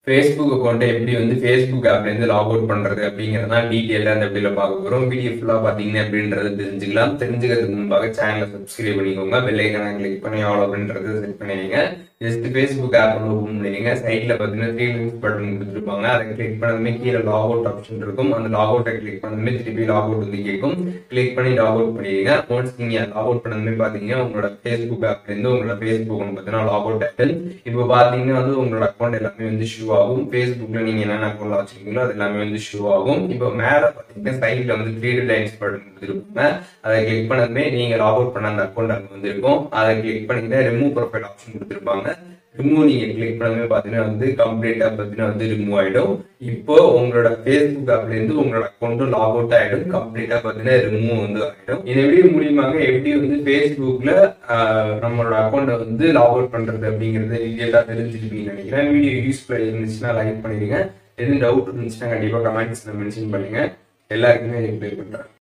Facebook அக்கௌண்ட்டை எப்படி வந்து ஃபேஸ்புக் ஆப்லேருந்து லாக் அவுட் பண்ணுறது அப்படிங்கிறத தான் டீட்டெயிலாக இந்த வீடியோவில் பார்க்க போகிறோம் வீடியோ ஃபுல்லாக பார்த்தீங்கன்னா எப்படின்றத தெரிஞ்சுக்கலாம் தெரிஞ்சுக்கிறதுக்கு முன்பாக சேனலை சப்ஸ்கிரைப் பண்ணிக்கோங்க பெல் ஐக்கனை கிளிக் பண்ணி ஆல் அப்படின்றத செட் பண்ணிடுங்க ஜஸ்ட் ஃபேஸ்புக் ஆப் வந்து ஓப்பன் பண்ணிடுங்க சைடில் பார்த்தீங்கன்னா த்ரீ லிங்க்ஸ் பட்டன் கொடுத்துருப்பாங்க அதை கிளிக் பண்ணதுமே கீழே லாக் அவுட் ஆப்ஷன் இருக்கும் அந்த லாக் அவுட்டை கிளிக் பண்ணதுமே திருப்பி லாக் அவுட் வந்து கேட்கும் கிளிக் பண்ணி லாக் அவுட் பண்ணிடுங்க ஒன்ஸ் நீங்கள் லாக் அவுட் பண்ணதுமே பார்த்தீங்கன்னா உங்களோட ஃபேஸ்புக் ஆப்லேருந்து உங்களோட ஃபேஸ்புக் வந்து பார்த்தீங்கன்னா லாக் அவுட் ஆகிட்டு இப்போ பார்த்தீங்கன்னா வந்து உங்களோட அக்கௌண்ட் எல்லாமே வந்து ஷூ ஆகும் ஃபேஸ்புக்கில் நீங்கள் என்னென்ன அக்கௌண்ட் வச்சிருக்கீங்களோ அது எல்லாமே வந்து ஷூ ஆகும் இப்போ மேலே பார்த்தீங்கன்னா சைடில் வந்து த்ரீ லைன்ஸ் பட்டன் கொடுத்துருப்பாங்க அதை கிளிக் பண்ணதுமே நீங்கள் லாக் அவுட் பண்ண அந்த அக்கௌண்ட் அங்கே வந்து இருக்கும் அதை கிளிக் பண்ணிங்கன்னா ரிமூவ் ப்ரொஃபைல் ஆப்ஷன் கொடுத்துருப்பாங்க ரிமூவ் நீங்க கிளிக் பண்ணவே பாத்தீங்கன்னா வந்து கம்ப்ளீட்டா பாத்தீங்கன்னா வந்து ரிமூவ் ஆயிடும் இப்போ உங்களோட ஃபேஸ்புக் ஆப்ல இருந்து உங்களோட அக்கௌண்ட் லாக் அவுட் ஆயிடும் கம்ப்ளீட்டா பாத்தீங்கன்னா ரிமூவ் வந்து ஆயிடும் இந்த வீடியோ மூலியமாக எப்படி வந்து ஃபேஸ்புக்ல நம்மளோட அக்கௌண்ட்டை வந்து லாக் அவுட் பண்றது அப்படிங்கறது டீட்டெயிலா தெரிஞ்சுக்கிட்டீங்கன்னு நினைக்கிறேன் வீடியோ யூஸ்ஃபுல்லா இருந்துச்சுன்னா லைக் பண்ணிடுங்க எதுவும் டவுட் இருந்துச்சுன்னா கண்டிப்பா கமெண்ட்ஸ்ல மென்ஷன் பண்ணுங்க எல்லாருக்குமே ரிப்ளை பண்றேன்